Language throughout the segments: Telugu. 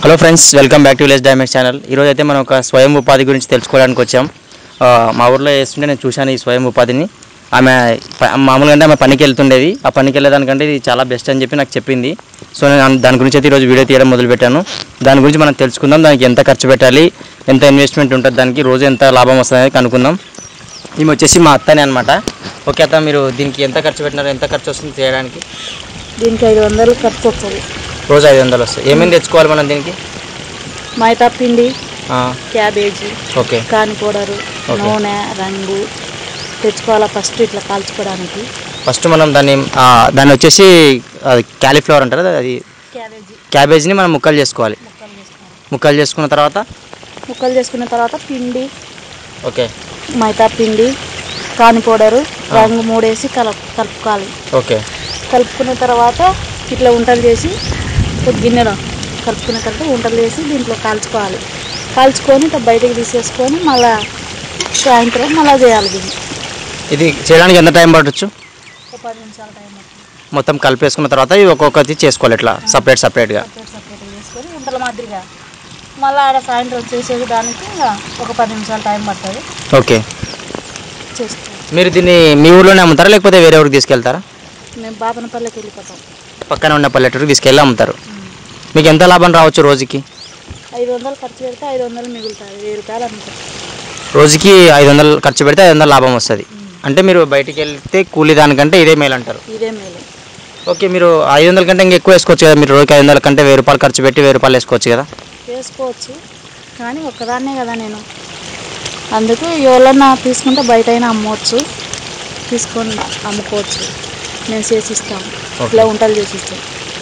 Hello friends welcome back to village damage channel ఈరోజు అయితే మనం ఒక స్వయం ఉపాధి గురించి తెలుసుకోవడానికి వచ్చాం ఆ, మా ఊర్లో వేస్తుంటే నేను చూశాను ఈ స్వయం ఉపాధిని ఆమె ప- మామూలుగా అంటే ఆమె పనికి వెళ్తుండేది ఆ పనికి వెళ్ళేదానికంటే ఇది చాలా బెస్ట్ అని చెప్పి నాకు చెప్పింది సో నేను దాని గురించి అయితే ఈరోజు వీడియో తీయడం మొదలుపెట్టాను దాని గురించి మనం తెలుసుకుందాం దానికి ఎంత ఖర్చు పెట్టాలి ఎంత ఇన్వెస్ట్మెంట్ ఉంటుంది దానికి రోజు ఎంత లాభం వస్తుంది అనేది కనుక్కుందాం ఈమె వచ్చేసి మా అత్తనే అనమాట ఓకే అత్త మీరు దీనికి ఎంత ఖర్చు పెట్టినారు ఎంత ఖర్చు వస్తుంది చేయడానికి దీనికి ఐదు వందలు ఖర్చు వస్తుంది రోజు ఐదు వందలు వస్తాయి ఏమేమి తెచ్చుకోవాలి మనం దీనికి మైదా పిండి ఆ, క్యాబేజీ ఓకే కాని పౌడరు ఓకే. నూనె రంగు తెచ్చుకోవాలా ఫస్ట్ ఇట్లా కాల్చుకోవడానికి ఫస్ట్ మనం దాన్ని ఆ, దాన్ని వచ్చేసి అది క్యాలీఫ్లవర్ అంటారు కదా, అది క్యాబేజీ క్యాబేజీని మనం ముక్కలు చేసుకోవాలి ముక్కలు చేసుకోవాలి ముక్కలు చేసుకున్న తర్వాత ముక్కలు చేసుకున్న తర్వాత పిండి ఓకే మైదా పిండి కాని పౌడరు రంగు మూడేసి కల కలుపుకోవాలి ఓకే కలుపుకున్న తర్వాత ఇట్లా ఉంటలు చేసి ఒక గిన్నెలో కలుపుకున్న తర్వాత ఉంటలు చేసి దీంట్లో కాల్చుకోవాలి కాల్చుకొని ఇట్లా బయటకు తీసేసుకొని మళ్ళా సాయంత్రం మళ్ళా చేయాలి దీన్ని ఇది చేయడానికి ఎంత టైం పట్టచ్చు ఒక పది నిమిషాల టైం పడుతుంది మొత్తం కలిపేసుకున్న తర్వాత ఇవి ఒక్కొక్కటి చేసుకోవాలి ఇట్లా సపరేట్ సపరేట్గా సపరేట్ సపరేట్ చేసుకొని ఉంటల మాదిరిగా మళ్ళీ ఆడ సాయంత్రం చేసేది దానికి ఇంకా ఒక పది నిమిషాలు టైం పడుతుంది ఓకే చేసుకోవాలి మీరు దీన్ని మీ ఊర్లోనే అమ్ముతారా లేకపోతే వేరే ఊరికి తీసుకెళ్తారా మేము బాపనపల్లికి వెళ్ళిపోతాం పక్కన ఉన్న పల్లెటూరుకి తీసుకెళ్ళి అమ్ముతారు మీకు ఎంత లాభం రావచ్చు రోజుకి ఐదు వందలు ఖర్చు పెడితే ఐదు వందలు మిగులుతుంది వెయ్యి రూపాయలు అమ్ముతాం రోజుకి ఐదు వందలు ఖర్చు పెడితే ఐదు వందలు లాభం వస్తుంది అంటే మీరు బయటికి వెళ్తే కూలీ దానికంటే ఇదే మేలు అంటారు ఇదే మేలు ఓకే మీరు ఐదు వందల కంటే ఇంకా ఎక్కువ వేసుకోవచ్చు కదా మీరు రోజుకి ఐదు వందల కంటే వెయ్యి రూపాయలు ఖర్చు పెట్టి వెయ్యి రూపాయలు వేసుకోవచ్చు కదా వేసుకోవచ్చు కానీ ఒక్కదాన్నే కదా నేను అందుకు ఎవరన్నా తీసుకుంటే బయట అయినా అమ్మవచ్చు తీసుకొని అమ్ముకోవచ్చు మేము చేసిస్తాం ఇట్లా వంటలు చేసిస్తాం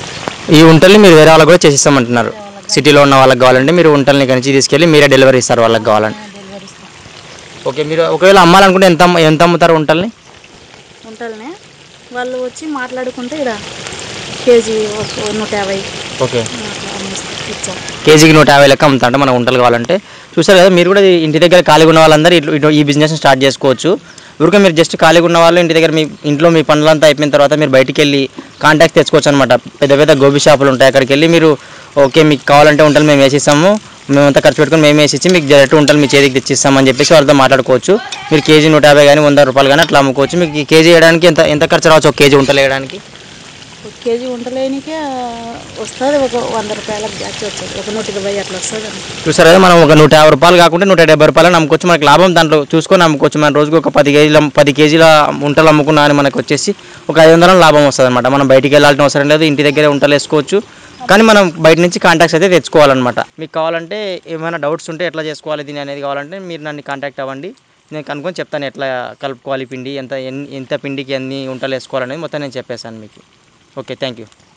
ఈ వంటల్ని మీరు వేరే వాళ్ళకి కూడా చేసిస్తామంటున్నారు సిటీలో ఉన్న వాళ్ళకి కావాలంటే మీరు వంటల్ని కనిచి తీసుకెళ్ళి మీరే డెలివరీ ఇస్తారు వాళ్ళకి కావాలంటే డెలివరీ ఇస్తాం ఓకే మీరు ఒకవేళ అమ్మాలనుకుంటే ఎంత అమ్మ- ఎంత అమ్ముతారు వంటల్ని వంటలనే వాళ్ళు వచ్చి మాట్లాడుకుంటే ఇక్కడ కేజీ ఒక నూట యాభై ఓకే అట్లా అమ్మేస్తాం ఇచ్చాం కేజీకి నూట యాభై లెక్క అమ్ముతా అంటే మన వంటలు కావాలంటే చూసారు కదా మీరు కూడా ఇంటి దగ్గర ఖాళీగా ఉన్న వాళ్ళందరూ ఇటు ఇటు ఈ బిజినెస్ స్టార్ట్ చేసుకోవచ్చు ఊరికే మీరు జస్ట్ ఖాళీగా ఉన్న వాళ్ళు ఇంటి దగ్గర మీ ఇంట్లో మీ పనులంతా అయిపోయిన తర్వాత మీరు బయటికి వెళ్ళి కాంటాక్ట్ తెచ్చుకోవచ్చు అనమాట పెద్ద పెద్ద గోబీ షాపులు ఉంటాయి అక్కడికి వెళ్ళి మీరు ఓకే మీకు కావాలంటే వంటలు మేము వేసిస్తాము మేమంతా ఖర్చు పెట్టుకొని మేము వేసి ఇచ్చి మీకు డైరెక్ట్ వంటలు మీ చేతికి తెచ్చిస్తామని చెప్పేసి వాళ్ళతో మాట్లాడుకోవచ్చు మీరు కేజీ నూట యాభై కానీ వంద రూపాయలు కానీ అట్లా అమ్ముకోవచ్చు మీకు ఈ కేజీ వేయడానికి ఎంత ఎంత ఖర్చు రావచ్చు ఒక కేజీ వంటలు వేయడానికి ఒక కేజీ వంటలేనికే వస్తుంది ఒక వంద రూపాయలకు బ్యాచ్ వస్తుంది ఒక నూట ఇరవై అట్లా వస్తుంది అండి చూసారు కదా మనం ఒక నూట యాభై రూపాయలు కాకుండా నూట డెబ్బై రూపాయలు అమ్ముకోవచ్చు మనకి లాభం దాంట్లో చూసుకొని అమ్ముకోవచ్చు మన రోజుకి ఒక పది కేజీల పది కేజీల ఉంటలు అమ్ముకున్నా అని మనకు వచ్చేసి ఒక ఐదు వందల లాభం వస్తుంది అనమాట మనం బయటికి వెళ్ళాల్సిన అవసరం లేదు ఇంటి దగ్గరే ఉంటలు వేసుకోవచ్చు కానీ మనం బయట నుంచి కాంటాక్ట్స్ అయితే తెచ్చుకోవాలన్నమాట మీకు కావాలంటే ఏమైనా డౌట్స్ ఉంటే ఎట్లా చేసుకోవాలి దీని అనేది కావాలంటే మీరు నన్ను కాంటాక్ట్ అవ్వండి నేను కనుక్కొని చెప్తాను ఎట్లా కలుపుకోవాలి పిండి ఎంత ఎన్ని ఎంత పిండికి ఎన్ని ఉంటలు వేసుకోవాలనేది మొత్తం నేను చెప్పేశాను మీకు ఓకే థ్యాంక్ యూ